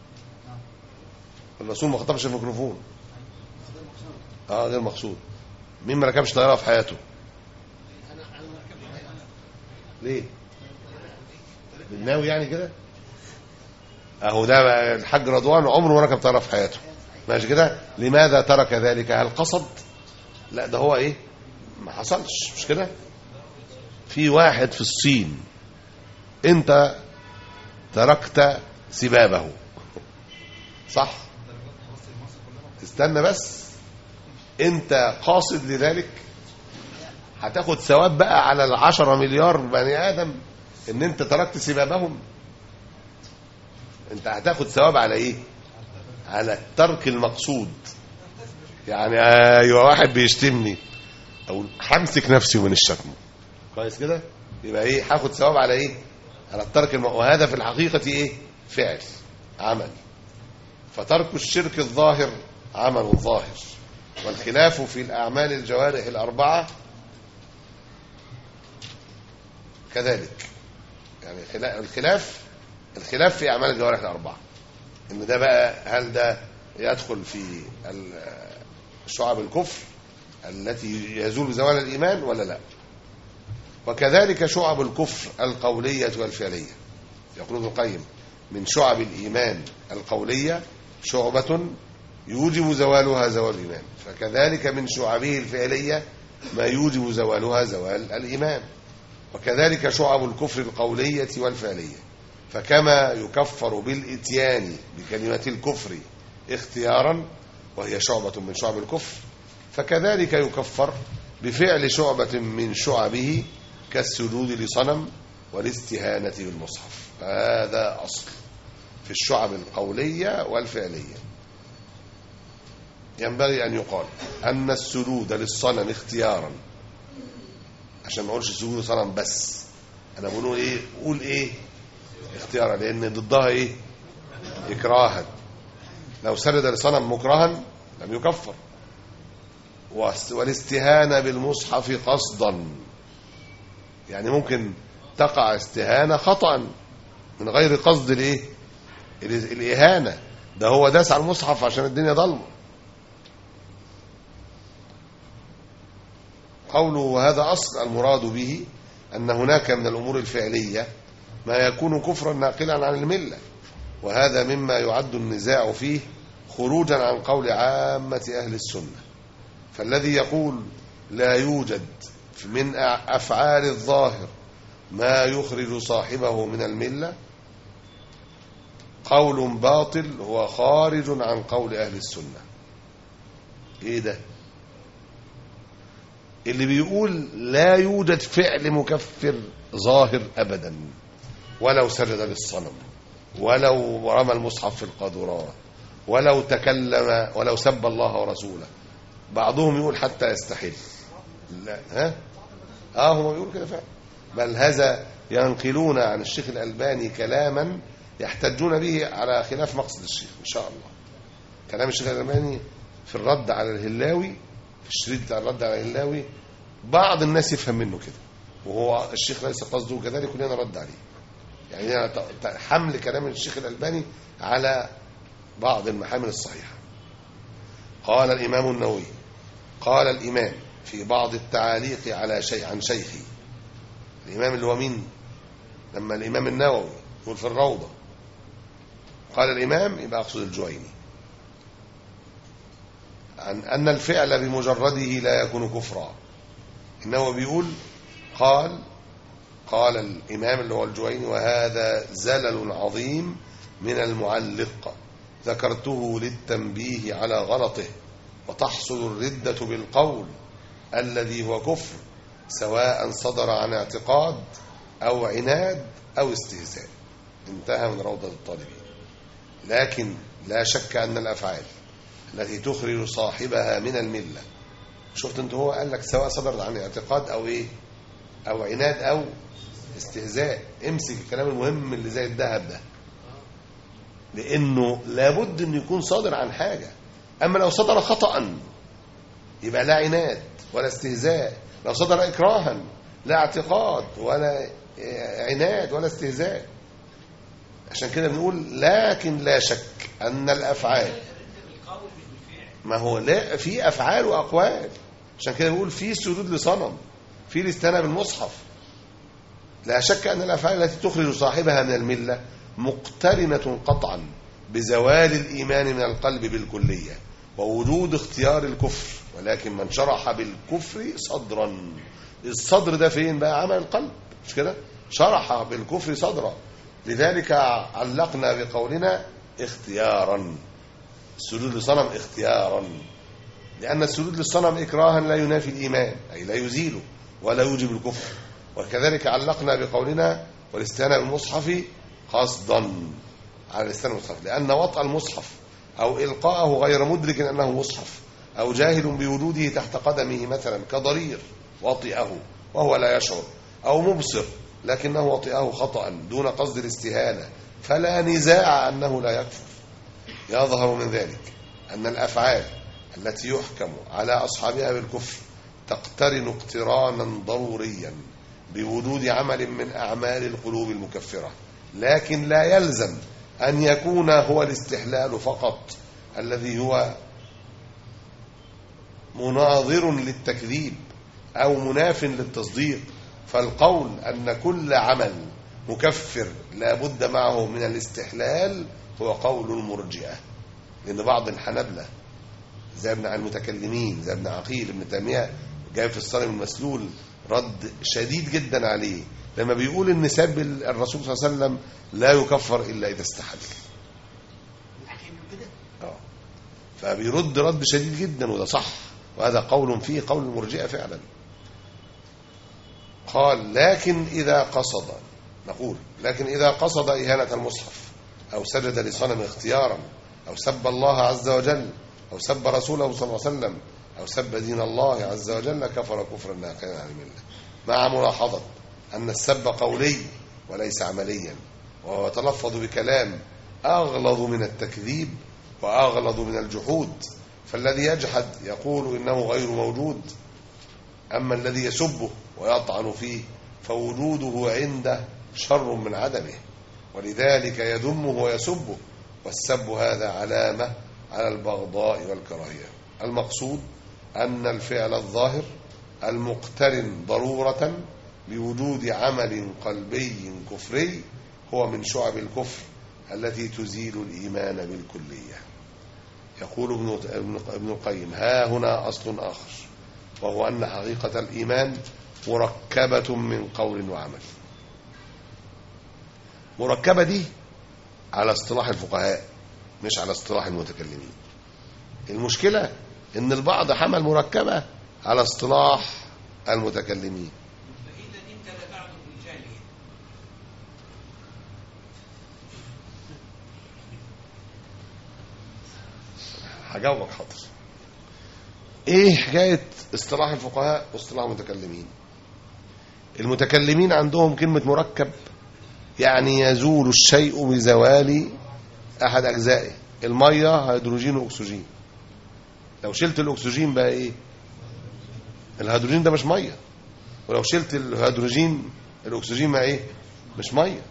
الرسول ما خطبش في ميكروفون اه غير مقصود مين ما ركبش طياره في حياته ليه بالناوي يعني كده اهو ده بقى الحاج رضوان عمره ما ركب طياره في حياته ماشي كده لماذا ترك ذلك هل قصد لا ده هو ايه ما حصلش مش كده في واحد في الصين انت تركت سبابه صح استنى بس انت قاصد لذلك هتاخد ثواب بقى على العشرة مليار بني ادم ان انت تركت سبابهم انت هتاخد ثواب على ايه على الترك المقصود يعني ايوه واحد بيشتمني او همسك نفسي من الشتم كويس كده يبقى ايه هاخد ثواب على ايه على الترك الم... وهذا في الحقيقه ايه فعل عمل فترك الشرك الظاهر عمل ظاهر والخلاف في الاعمال الجوارح الاربعه كذلك يعني خلا- الخلاف الخلاف في اعمال الجوارح الاربعه ان ده بقى هل ده يدخل في ال- شعب الكفر التي يزول بزوال الايمان ولا لا وكذلك شعب الكفر القوليه والفعليه يقول ابن القيم من شعب الايمان القوليه شعبه يوجب زوالها زوال الايمان فكذلك من شعبه الفعليه ما يوجب زوالها زوال الايمان وكذلك شعب الكفر القوليه والفعليه فكما يكفر بالاتيان بكلمه الكفر اختيارا وهي شعبه من شعب الكفر فكذلك يكفر بفعل شعبة من شعبه كالسجود لصنم والاستهانة بالمصحف هذا أصل في الشعب القولية والفعلية ينبغي أن يقال أن السجود للصنم اختيارا عشان ما اقولش سجود لصنم بس أنا بقول إيه قول إيه اختيارا لأن ضدها إيه إكراها لو سجد لصنم مكرها لم يكفر والاستهانة بالمصحف قصدا يعني ممكن تقع استهانة خطأ من غير قصد الايه ال- الإهانة ده هو داس على المصحف عشان الدنيا ضلمة قوله وهذا أصل المراد به أن هناك من الأمور الفعلية ما يكون كفرا ناقلا عن الملة وهذا مما يعد النزاع فيه خروجا عن قول عامة أهل السنة فالذي يقول لا يوجد من أفعال الظاهر ما يخرج صاحبه من الملة قول باطل هو خارج عن قول أهل السنة إيه ده اللي بيقول لا يوجد فعل مكفر ظاهر أبدا ولو سجد للصنم ولو رمى المصحف في القاذورات ولو تكلم ولو سب الله ورسوله بعضهم يقول حتى يستحل لا ها اه هم بيقولوا كده فعلا بل هذا ينقلون عن الشيخ الألباني كلاما يحتجون به على خلاف مقصد الشيخ إن شاء الله كلام الشيخ الألباني في الرد على الهلاوي في الشريط بتاع الرد على الهلاوي بعض الناس يفهم منه كده وهو الشيخ ليس قصده كذلك كلنا رد عليه يعني هنا ت- ت- حمل كلام الشيخ الألباني على بعض المحامل الصحيحة قال الإمام النووي قال الإمام في بعض التعاليق على شيء عن شيخي الإمام اللي هو مين لما الإمام النووي يقول في الروضة قال الإمام يبقى أقصد الجويني عن أن الفعل بمجرده لا يكون كفرا إنه بيقول قال قال الإمام اللي هو الجويني وهذا زلل عظيم من المعلق ذكرته للتنبيه على غلطه وتحصل الردة بالقول الذي هو كفر سواء صدر عن اعتقاد أو عناد أو استهزاء انتهى من روضة الطالبين لكن لا شك أن الأفعال التي تخرج صاحبها من الملة شفت انت هو قال لك سواء صدرت عن اعتقاد أو إيه أو عناد أو استهزاء امسك الكلام المهم اللي زي الذهب ده لأنه لابد أن يكون صادر عن حاجة أما لو صدر خطأ يبقى لا عناد ولا استهزاء لو صدر إكراها لا اعتقاد ولا عناد ولا استهزاء عشان كده بنقول لكن لا شك أن الأفعال ما هو لا في أفعال وأقوال عشان كده بنقول في سجود لصنم في الاستنى بالمصحف لا شك أن الأفعال التي تخرج صاحبها من الملة مقترنة قطعا بزوال الإيمان من القلب بالكلية ووجود اختيار الكفر ولكن من شرح بالكفر صدرا الصدر ده فين بقى عمل القلب مش كده شرح بالكفر صدرا لذلك علقنا بقولنا اختيارا السجود للصنم اختيارا لأن السجود للصنم إكراها لا ينافي الإيمان أي لا يزيله ولا يوجب الكفر وكذلك علقنا بقولنا والاستهانة بالمصحف قصدا على الاستهانة بالمصحف لأن وطأ المصحف أو إلقاءه غير مدرك أنه مصحف أو جاهل بوجوده تحت قدمه مثلا كضرير وطئه وهو لا يشعر أو مبصر لكنه وطئه خطأ دون قصد الاستهانة فلا نزاع أنه لا يكفر يظهر من ذلك أن الأفعال التي يحكم على أصحابها بالكفر تقترن اقترانا ضروريا بوجود عمل من أعمال القلوب المكفرة لكن لا يلزم أن يكون هو الاستحلال فقط الذي هو مناظر للتكذيب أو مناف للتصديق فالقول أن كل عمل مكفر لا بد معه من الاستحلال هو قول المرجئة لأن بعض الحنبلة زي ابن المتكلمين زي ابن عقيل ابن تيمية جاي في الصارم المسلول رد شديد جدا عليه لما بيقول ان سب الرسول صلى الله عليه وسلم لا يكفر الا اذا استحل آه. فبيرد رد شديد جدا وده صح وهذا قول فيه قول المرجئه فعلا قال لكن اذا قصد نقول لكن اذا قصد اهانه المصحف او سجد لصنم اختيارا او سب الله عز وجل او سب رسوله صلى الله عليه وسلم أو سب دين الله عز وجل كفر كفرا ناقلا عن الملة مع ملاحظة أن السب قولي وليس عمليا وهو يتلفظ بكلام أغلظ من التكذيب وأغلظ من الجحود فالذي يجحد يقول إنه غير موجود أما الذي يسبه ويطعن فيه فوجوده عنده شر من عدمه ولذلك يذمه ويسبه والسب هذا علامة على البغضاء والكراهية المقصود أن الفعل الظاهر المقترن ضرورة بوجود عمل قلبي كفري هو من شعب الكفر التي تزيل الإيمان بالكلية يقول ابن ابن القيم ها هنا أصل آخر وهو أن حقيقة الإيمان مركبة من قول وعمل مركبة دي على اصطلاح الفقهاء مش على اصطلاح المتكلمين المشكلة ان البعض حمل مركبة على اصطلاح المتكلمين فإن دي انت لا تعلم بالجاهلية هجاوبك حاضر ايه حكايه اصطلاح الفقهاء واصطلاح المتكلمين المتكلمين عندهم كلمه مركب يعني يزول الشيء بزوال احد اجزائه الميه هيدروجين واكسجين لو شلت الاكسجين بقى ايه الهيدروجين ده مش ميه ولو شلت الهيدروجين الاكسجين ما ايه مش ميه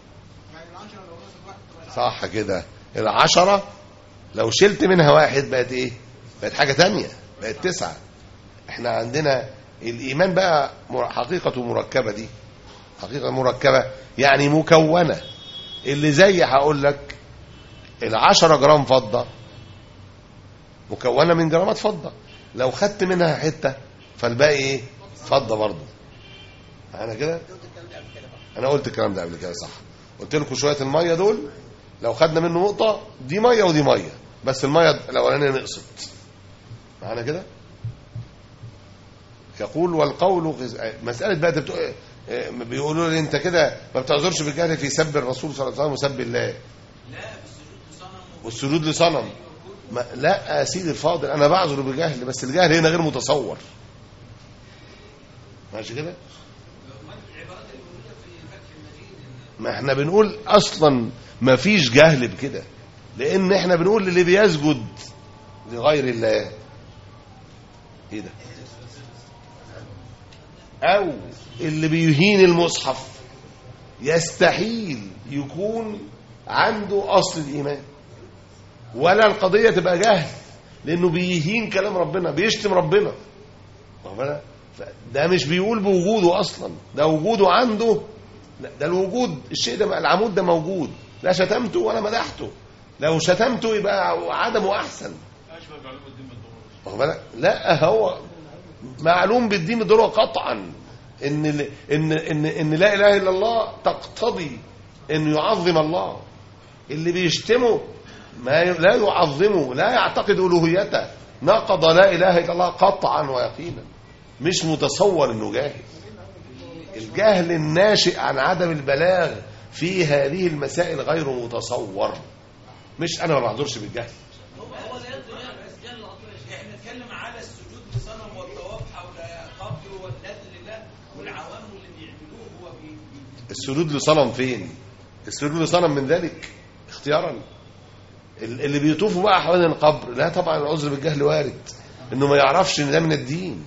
صح كده العشرة لو شلت منها واحد بقت ايه بقت حاجة تانية بقت تسعة احنا عندنا الايمان بقى مر- حقيقة مركبة دي حقيقة مركبة يعني مكونة اللي زي هقول لك العشرة جرام فضة مكونة من جرامات فضة لو خدت منها حتة فالباقي ايه فضة برضه انا كده انا قلت الكلام ده قبل كده صح قلت لكم شويه الميه دول لو خدنا منه نقطه دي ميه ودي ميه بس الميه الاولانيه نقصت معانا كده يقول والقول غز- مساله بقى ده بتق... آه، بيقولوا لي انت كده ما بتعذرش بالجهل في سب الرسول صلى الله عليه وسلم وسب الله والسجود لصنم ما لا يا سيدي الفاضل انا بعذر بجهل بس الجهل هنا غير متصور ماشي كده ما احنا بنقول اصلا ما فيش جهل بكده لان احنا بنقول اللي بيسجد لغير الله ايه ده او اللي بيهين المصحف يستحيل يكون عنده اصل الايمان ولا القضيه تبقى جهل لانه بيهين كلام ربنا بيشتم ربنا واخد بالك؟ ده مش بيقول بوجوده اصلا ده وجوده عنده لا ده الوجود الشيء ده العمود ده موجود لا شتمته ولا مدحته لو شتمته يبقى عدمه احسن واخد بالك؟ لا هو معلوم بالدين بالضروره قطعا ان ال- ان ان ان لا اله الا الله تقتضي انه يعظم الله اللي بيشتمه ما ي- لا يعظمه لا يعتقد الوهيته نقض لا اله الا الله قطعا ويقينا مش متصور انه جاهل الجهل الناشئ عن عدم البلاغ في هذه المسائل غير متصور مش انا ما بعذرش بالجهل هو هو لا يدري بس جل احنا نتكلم على السجود لصنم والطواف حول قبر والنذر لله والعوام اللي بيعملوه هو بي بي- السجود لصنم فين السجود لصنم من ذلك اختيارا ال- اللي بيطوفوا بقى حوالين القبر لا طبعا العذر بالجهل وارد انه ما يعرفش ان ده من الدين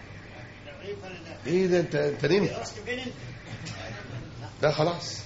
ايه ده انت انت نمت لا خلاص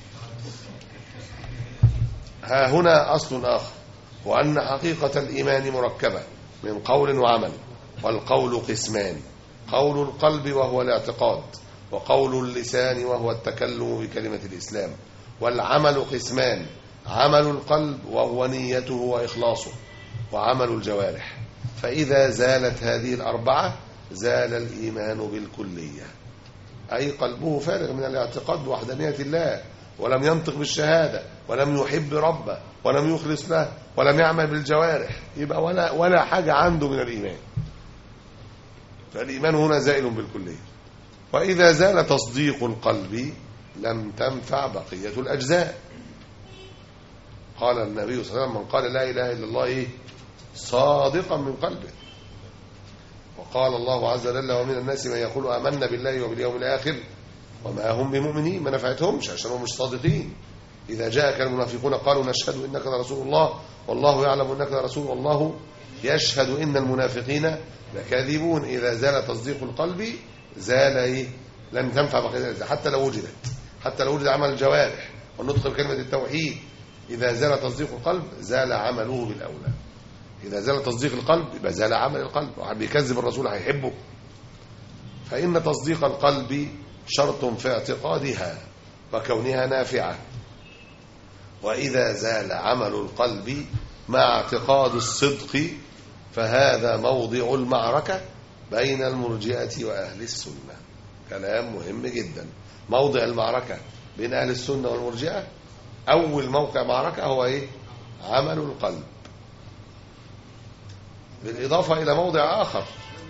ها هنا اصل اخر وان حقيقه الايمان مركبه من قول وعمل والقول قسمان قول القلب وهو الاعتقاد وقول اللسان وهو التكلم بكلمه الاسلام والعمل قسمان عمل القلب وهو نيته واخلاصه وعمل الجوارح فاذا زالت هذه الاربعه زال الايمان بالكليه أي قلبه فارغ من الاعتقاد بوحدانية الله ولم ينطق بالشهادة ولم يحب ربه ولم يخلص له ولم يعمل بالجوارح يبقى ولا ولا حاجة عنده من الإيمان فالإيمان هنا زائل بالكلية وإذا زال تصديق القلب لم تنفع بقية الأجزاء قال النبي صلى الله عليه وسلم من قال لا إله إلا الله إيه؟ صادقا من قلبه وقال الله عز وجل ومن الناس من يقول آمنا بالله وباليوم الآخر وما هم بمؤمنين ما نفعتهمش عشان هم مش صادقين إذا جاءك المنافقون قالوا نشهد إنك لرسول الله والله يعلم إنك لرسول والله يشهد إن المنافقين لكاذبون إذا زال تصديق القلب زال إيه لم تنفع بقية الأجزاء حتى لو وجدت حتى لو وجد عمل الجوارح والنطق بكلمة التوحيد إذا زال تصديق القلب زال عمله بالأولى إذا زال تصديق القلب يبقى زال عمل القلب واحد بيكذب الرسول هيحبه فإن تصديق القلب شرط في اعتقادها وكونها نافعة وإذا زال عمل القلب مع اعتقاد الصدق فهذا موضع المعركة بين المرجئة وأهل السنة كلام مهم جدا موضع المعركة بين أهل السنة والمرجئة أول موقع معركة هو إيه عمل القلب بالإضافة إلى موضع آخر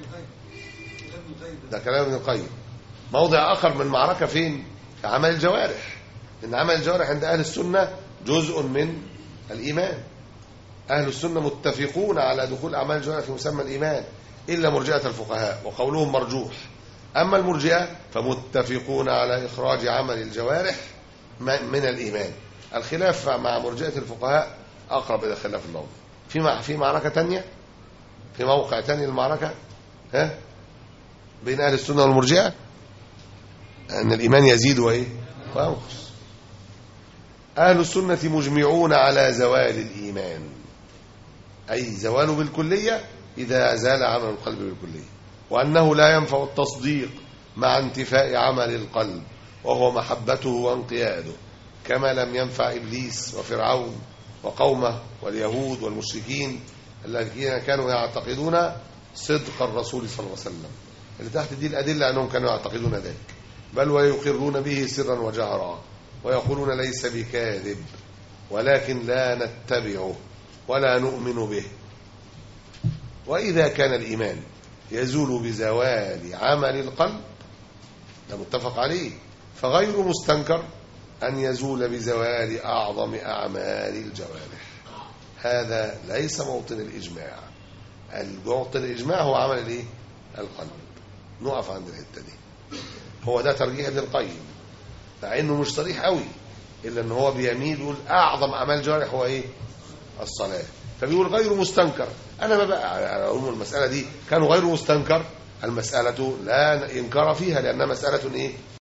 ده كلام ابن القيم موضع آخر من المعركة فين في عمل الجوارح إن عمل الجوارح عند أهل السنة جزء من الإيمان أهل السنة متفقون على دخول أعمال الجوارح في مسمى الإيمان إلا مرجئة الفقهاء وقولهم مرجوح أما المرجئة فمتفقون على إخراج عمل الجوارح م- من الإيمان الخلاف مع مرجئة الفقهاء أقرب إلى خلاف اللفظ في مع في معركة تانية في موقع تاني للمعركة ها بين أهل السنة والمرجئة أن الإيمان يزيد وإيه وينقص أهل السنة مجمعون على زوال الإيمان أي زواله بالكلية إذا زال عمل القلب بالكلية وأنه لا ينفع التصديق مع انتفاء عمل القلب وهو محبته وانقياده كما لم ينفع إبليس وفرعون وقومه واليهود والمشركين الذين كانوا يعتقدون صدق الرسول صلى الله عليه وسلم اللي تحت دي الأدلة أنهم كانوا يعتقدون ذلك بل ويقرون به سرا وجهرا ويقولون ليس بكاذب ولكن لا نتبعه ولا نؤمن به وإذا كان الإيمان يزول بزوال عمل القلب ده متفق عليه فغير مستنكر أن يزول بزوال أعظم أعمال الجوارح هذا ليس موطن الإجماع موطن الإجماع هو عمل الإيه؟ القلب نقف عند الحتة دي هو ده ترجيح ابن القيم مع انه مش صريح قوي الا ان هو بيميل يقول اعظم اعمال الجوارح هو ايه الصلاه فبيقول غير مستنكر انا ما بقى اقول المساله دي كانوا غير مستنكر المساله لا انكار فيها لانها مساله ايه